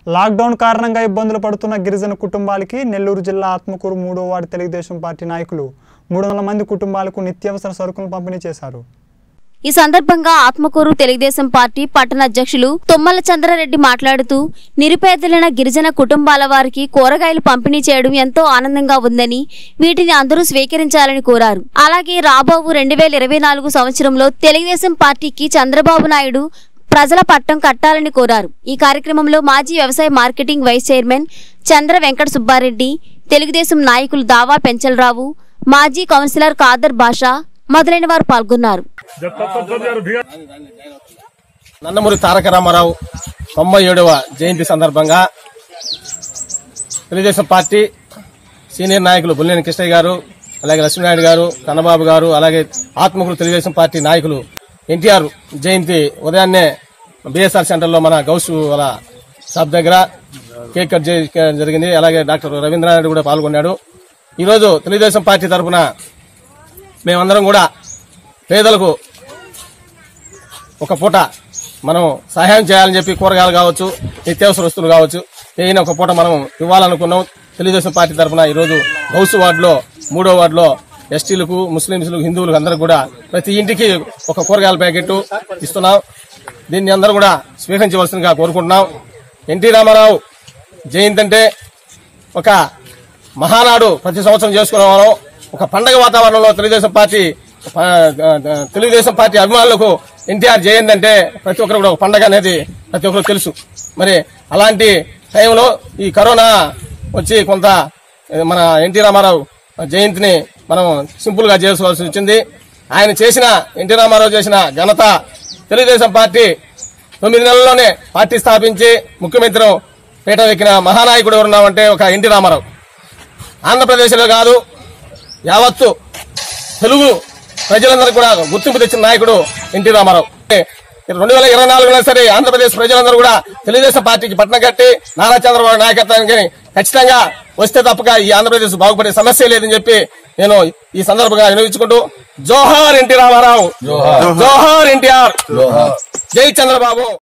lockdown కారణంగా ఇబ్బందులు పడుతున్న గిరిజన కుటుంబాలకి నెల్లూరు జిల్లా ఆత్మకూరు మూడో వార్డు తెలుగుదేశం పార్టీ నాయకులు మూడు వందల మంది కుటుంబాలకు నిత్యావసర సరుకులను పంపిణీ చేశారు ఈ సందర్భంగా ఆత్మకూరు తెలుగుదేశం పార్టీ పట్టణ అధ్యక్షులు తుమ్మల చంద్రారెడ్డి మాట్లాడుతూ నిరుపేదలైన గిరిజన కుటుంబాల వారికి కూరగాయలు పంపిణీ చేయడం ఎంతో ఆనందంగా ఉందని వీటిని అందరూ స్వీకరించాలని కోరారు అలాగే రాబోవు రెండు వేల ఇరవై నాలుగు సంవత్సరంలో తెలుగుదేశం పార్టీకి చంద్రబాబు నాయుడు ప్రజల పట్టం కట్టాలని కోరారు ఈ కార్యక్రమంలో మాజీ వ్యవసాయ marketing vice chairman Chandra Venkata Subbareddy Telugu Desam నాయకులు దావా పెంచలరావు మాజీ కౌన్సిలర్ ఖాదర్ బాషా మొదలైన వారు పాల్గొన్నారు నందమూరి తారక రామారావు తొంభై ఏడవ జయంతి సందర్భంగా తెలుగుదేశం పార్టీ సీనియర్ నాయకులు బుల్లేని కృష్ణయ్య గారు అలాగే లక్ష్మీనాయుడు గారు కన్నబాబు గారు అలాగే ఆత్మకూరు తెలుగుదేశం పార్టీ నాయకులు ఎన్టీఆర్ జయంతి ఉదయాన్నే బిఎస్ఆర్ సెంటర్లో మన గౌసు వాళ్ళ షాప్ దగ్గర కేక్ కట్ చేయడం జరిగింది అలాగే డాక్టర్ రవీంద్రనాథ్ కూడా పాల్గొన్నాడు ఈరోజు తెలుగుదేశం పార్టీ తరఫున మేమందరం కూడా పేదలకు ఒక పూట మనం సహాయం చేయాలని చెప్పి కూరగాయలు కావచ్చు నిత్యావసర వస్తువులు కావచ్చు ఏదైనా ఒక పూట మనం ఇవ్వాలనుకున్నాం తెలుగుదేశం పార్టీ తరఫున ఈరోజు గౌసు వార్డులో మూడో వార్డులో ఎస్టీలకు ముస్లింస్లకు హిందువులకు అందరికి కూడా ప్రతి ఇంటికి ఒక కూరగాయల ప్యాకెట్ ఇస్తున్నాం దీన్ని అందరూ కూడా స్వీకరించవలసిందిగా కోరుకుంటున్నాం ఎన్టీ రామారావు జయంతి అంటే ఒక మహానాడు ప్రతి సంవత్సరం చేసుకునే వాళ్ళం ఒక పండగ వాతావరణంలో తెలుగుదేశం పార్టీ ఆ, ఆ, తెలుగుదేశం పార్టీ అభిమానులకు ఎన్టీఆర్ జయంతి అంటే ప్రతి ఒక్కరు కూడా ఒక పండగ అనేది ప్రతి ఒక్కరు తెలుసు మరి అలాంటి టైంలో ఈ కరోనా వచ్చి కొంత ఆ, మన ఎన్టీ రామారావు జయంతిని మనం సింపుల్ గా చేసుకోవాల్సి వచ్చింది ఆయన చేసిన ఎన్టీ రామారావు చేసిన ఘనత తెలుగుదేశం పార్టీ తొమ్మిది నెలల్లోనే పార్టీ స్థాపించి ముఖ్యమంత్రి పీఠం ఎక్కిన మహానాయకుడు ఎవరున్నామంటే ఒక ఎన్టీ రామారావు ఆంధ్రప్రదేశ్లో కాదు యావత్తు తెలుగు ప్రజలందరూ కూడా గుర్తింపు తెచ్చిన నాయకుడు ఎన్టీ రామారావు రెండు వేల ఇరవై నాలుగులో సరే ఆంధ్రప్రదేశ్ ప్రజలందరూ కూడా తెలుగుదేశం పార్టీకి పట్టణ కట్టి నారా చంద్రబాబు నాయకత్వానికి ఖచ్చితంగా వస్తే తప్పక ఈ ఆంధ్రప్రదేశ్ బాగుపడే సమస్య లేదని చెప్పి నేను ఈ సందర్భంగా వినియోగించుకుంటూ జోహార్ ఎన్టీ రామారావు జోహార్ ఎన్టీఆర్ జై చంద్రబాబు